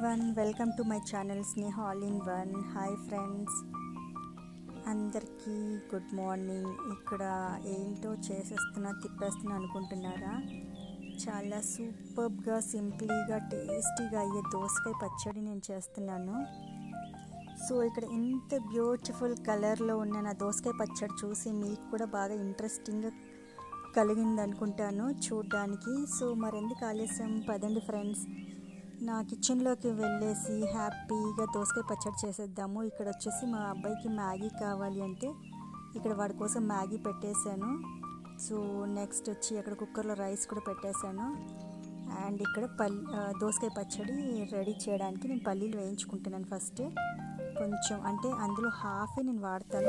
everyone welcome to my channel Sneha all in one hi friends అందరికీ good morning ఇక్కడ ఏంటో చేసేస్తున్నా తిప్పేస్తున్నా అనుకుంటున్నారా చాలా సూపర్గా సింప్లీగా టేస్టీగా అయ్యే దోసకాయ పచ్చడి నేను చేస్తున్నాను సో ఇక్కడ ఇంత బ్యూటిఫుల్ కలర్లో ఉన్న నా దోసకాయ పచ్చడి చూసి మీకు కూడా బాగా ఇంట్రెస్టింగ్గా కలిగింది అనుకుంటాను చూడ్డానికి సో మరెందుకు ఆలస్యం పదండి ఫ్రెండ్స్ నా కిచెన్లోకి వెళ్ళేసి హ్యాపీగా దోసకాయ పచ్చడి చేసేద్దాము ఇక్కడ వచ్చేసి మా అబ్బాయికి మ్యాగీ కావాలి అంటే ఇక్కడ వాడి కోసం మ్యాగీ పెట్టేశాను సో నెక్స్ట్ వచ్చి అక్కడ కుక్కర్లో రైస్ కూడా పెట్టేశాను అండ్ ఇక్కడ పల్ దోసకాయ పచ్చడి రెడీ చేయడానికి నేను పల్లీలు వేయించుకుంటున్నాను ఫస్ట్ కొంచెం అంటే అందులో హాఫే నేను వాడతాను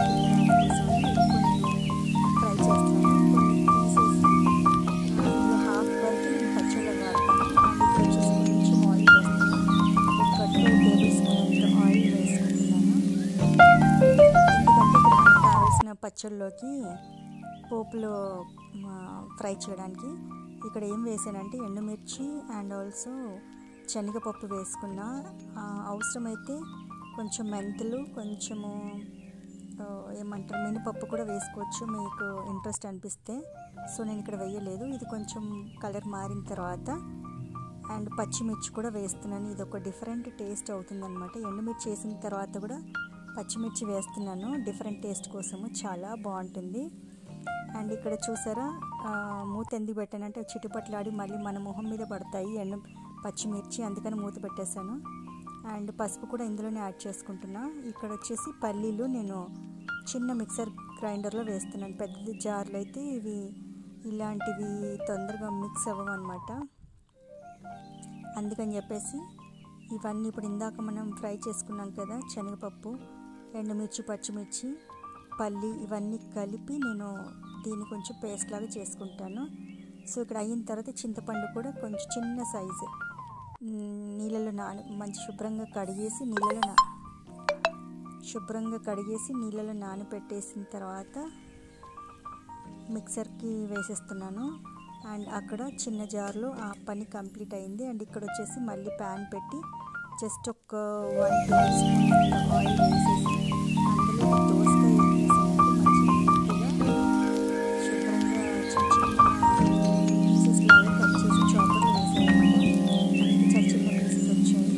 ఫ్రై చేస్తాను కొన్ని తీసేసి అందులో హాఫ్ వరకు నేను పచ్చడిలో వాడతాను అండ్ ఇక్కడ వచ్చేసి కొంచెం ఆయిల్ వేస్తాను ఒక టూ టేబుల్ స్పూన్ ఆయిల్ వేసుకుంటున్నాను ఎందుకంటే ఇక్కడ మనకు కావాల్సిన పచ్చళ్ళలోకి పోపులో ఫ్రై చేయడానికి ఇక్కడ ఏం వేసానంటే ఎండుమిర్చి అండ్ ఆల్సో శనగపప్పు వేసుకున్న అవసరమైతే కొంచెం మెంతులు కొంచెము ఏమంటారు మినపప్పు కూడా వేసుకోవచ్చు మీకు ఇంట్రెస్ట్ అనిపిస్తే సో నేను ఇక్కడ వేయలేదు ఇది కొంచెం కలర్ మారిన తర్వాత అండ్ పచ్చిమిర్చి కూడా వేస్తున్నాను ఇది ఒక డిఫరెంట్ టేస్ట్ అవుతుందన్నమాట ఎండుమిర్చి వేసిన తర్వాత కూడా పచ్చిమిర్చి వేస్తున్నాను డిఫరెంట్ టేస్ట్ కోసము చాలా బాగుంటుంది అండ్ ఇక్కడ చూసారా మూత ఎందుకు పెట్టానంటే చిటుపట్లాడి మళ్ళీ మన మొహం మీద పడతాయి ఎండు పచ్చిమిర్చి అందుకని మూత పెట్టేశాను అండ్ పసుపు కూడా ఇందులోనే యాడ్ చేసుకుంటున్నా ఇక్కడ వచ్చేసి పల్లీలు నేను చిన్న మిక్సర్ గ్రైండర్లో వేస్తున్నాను పెద్ద జార్లు అయితే ఇవి ఇలాంటివి తొందరగా మిక్స్ అవ్వమన్నమాట అందుకని చెప్పేసి ఇవన్నీ ఇప్పుడు ఇందాక మనం ఫ్రై చేసుకున్నాం కదా శనగపప్పు ఎండుమిర్చి పచ్చిమిర్చి పల్లి ఇవన్నీ కలిపి నేను దీన్ని కొంచెం పేస్ట్ లాగా చేసుకుంటాను సో ఇక్కడ అయిన తర్వాత చింతపండు కూడా కొంచెం చిన్న సైజు నీళ్ళలో నాన మంచి శుభ్రంగా కడిగేసి నీళ్ళలో నా శుభ్రంగా కడిగేసి నీళ్ళలో నానబెట్టేసిన తర్వాత మిక్సర్కి వేసేస్తున్నాను అండ్ అక్కడ చిన్న జార్లో ఆ పని కంప్లీట్ అయింది అండ్ ఇక్కడ వచ్చేసి మళ్ళీ ప్యాన్ పెట్టి జస్ట్ ఒక వన్ టేబుల్ స్పూన్ ఆయిల్ వేసేసి అందులో దోసకాయ ఏం చేసానంటే మంచి నీట్గా శుభ్రంగా చిన్న చిన్న పీసెస్ లాగా కట్ చేసి చాపర్లో వేసానమాట అందుకే చాలా చిన్న పీసెస్ వచ్చాయి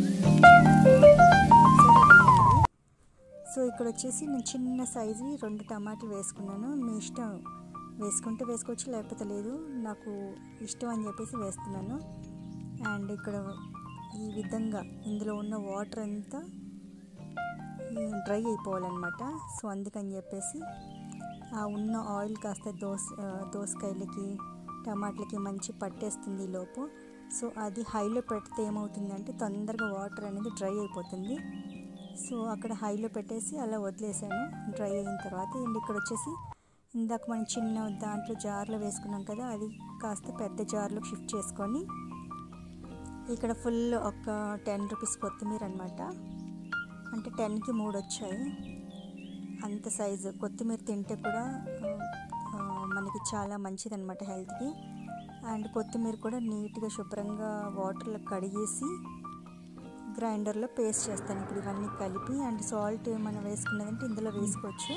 సో ఇక్కడ వచ్చేసి నేను చిన్న సైజు రెండు టమాటాలు వేసుకున్నాను మీ ఇష్టం వేసుకుంటే వేసుకోవచ్చు లేకపోతే లేదు నాకు ఇష్టం అని చెప్పేసి వేస్తున్నాను అండ్ ఇక్కడ ఈ విధంగా ఇందులో ఉన్న వాటర్ అంతా డ్రై అయిపోవాలన్నమాట సో అందుకని చెప్పేసి ఆ ఉన్న ఆయిల్ కాస్త దోస దోసకాయలకి టమాటాలకి మంచి పట్టేస్తుంది లోపు సో అది హైలో పెడితే ఏమవుతుందంటే తొందరగా వాటర్ అనేది డ్రై అయిపోతుంది సో అక్కడ హైలో పెట్టేసి అలా వదిలేసాను డ్రై అయిన తర్వాత అండ్ ఇక్కడ వచ్చేసి ఇందాక మనం చిన్న దాంట్లో జార్లో వేసుకున్నాం కదా అది కాస్త పెద్ద జార్లో షిఫ్ట్ చేసుకొని ఇక్కడ ఫుల్ ఒక టెన్ రూపీస్ కొత్తిమీర అనమాట అంటే టెన్కి మూడు వచ్చాయి అంత సైజు కొత్తిమీర తింటే కూడా మనకి చాలా మంచిది అనమాట హెల్త్కి అండ్ కొత్తిమీర కూడా నీట్గా శుభ్రంగా వాటర్లో కడిగేసి గ్రైండర్లో పేస్ట్ చేస్తాను ఇప్పుడు ఇవన్నీ కలిపి అండ్ సాల్ట్ మనం వేసుకున్నదంటే ఇందులో వేసుకోవచ్చు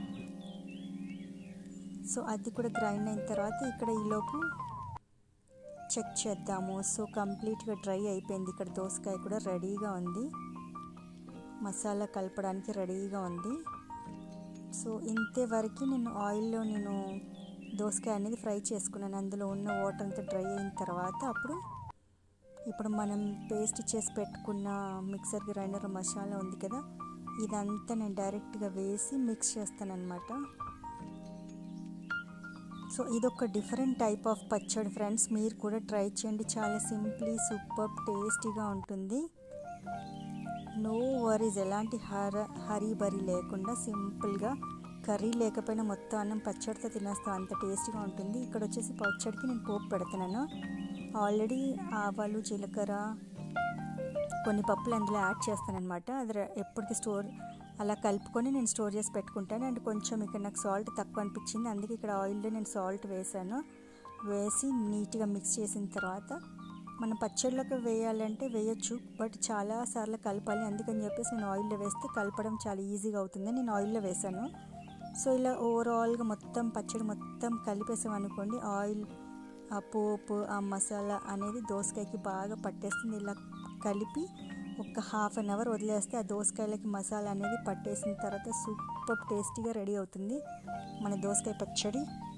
సో అది కూడా గ్రైండ్ అయిన తర్వాత ఇక్కడ ఈలోపు చెక్ చేద్దాము సో కంప్లీట్గా డ్రై అయిపోయింది ఇక్కడ దోసకాయ కూడా రెడీగా ఉంది మసాలా కలపడానికి రెడీగా ఉంది సో ఇంతే వరకు నేను ఆయిల్లో నేను దోసకాయ అనేది ఫ్రై చేసుకున్నాను అందులో ఉన్న వాటర్ అంతా డ్రై అయిన తర్వాత అప్పుడు ఇప్పుడు మనం పేస్ట్ చేసి పెట్టుకున్న మిక్సర్ గ్రైండర్ మసాలా ఉంది కదా ఇదంతా నేను డైరెక్ట్గా వేసి మిక్స్ చేస్తాను అనమాట సో ఇదొక డిఫరెంట్ టైప్ ఆఫ్ పచ్చడి ఫ్రెండ్స్ మీరు కూడా ట్రై చేయండి చాలా సింప్లీ సూపర్ టేస్టీగా ఉంటుంది నో వరీస్ ఎలాంటి హర హరీ బరీ లేకుండా సింపుల్గా కర్రీ లేకపోయినా మొత్తం అన్నం పచ్చడితో తినేస్తాం అంత టేస్టీగా ఉంటుంది ఇక్కడ వచ్చేసి పచ్చడికి నేను పోపు పెడుతున్నాను ఆల్రెడీ ఆవాలు జీలకర్ర కొన్ని పప్పులు అందులో యాడ్ చేస్తానమాట అది ఎప్పటికీ స్టోర్ అలా కలుపుకొని నేను స్టోర్ చేసి పెట్టుకుంటాను అండ్ కొంచెం ఇక్కడ నాకు సాల్ట్ తక్కువ అనిపించింది అందుకే ఇక్కడ ఆయిల్లో నేను సాల్ట్ వేసాను వేసి నీట్గా మిక్స్ చేసిన తర్వాత మన పచ్చళ్ళకి వేయాలంటే వేయచ్చు బట్ చాలా సార్లు కలపాలి అందుకని చెప్పేసి నేను ఆయిల్లో వేస్తే కలపడం చాలా ఈజీగా అవుతుంది నేను ఆయిల్లో వేసాను సో ఇలా ఓవరాల్గా మొత్తం పచ్చడి మొత్తం కలిపేసాం అనుకోండి ఆయిల్ ఆ పోపు ఆ మసాలా అనేది దోసకాయకి బాగా పట్టేస్తుంది ఇలా కలిపి ఒక హాఫ్ అన్ అవర్ వదిలేస్తే ఆ దోసకాయలకి మసాలా అనేది పట్టేసిన తర్వాత సూపర్ టేస్టీగా రెడీ అవుతుంది మన దోసకాయ పచ్చడి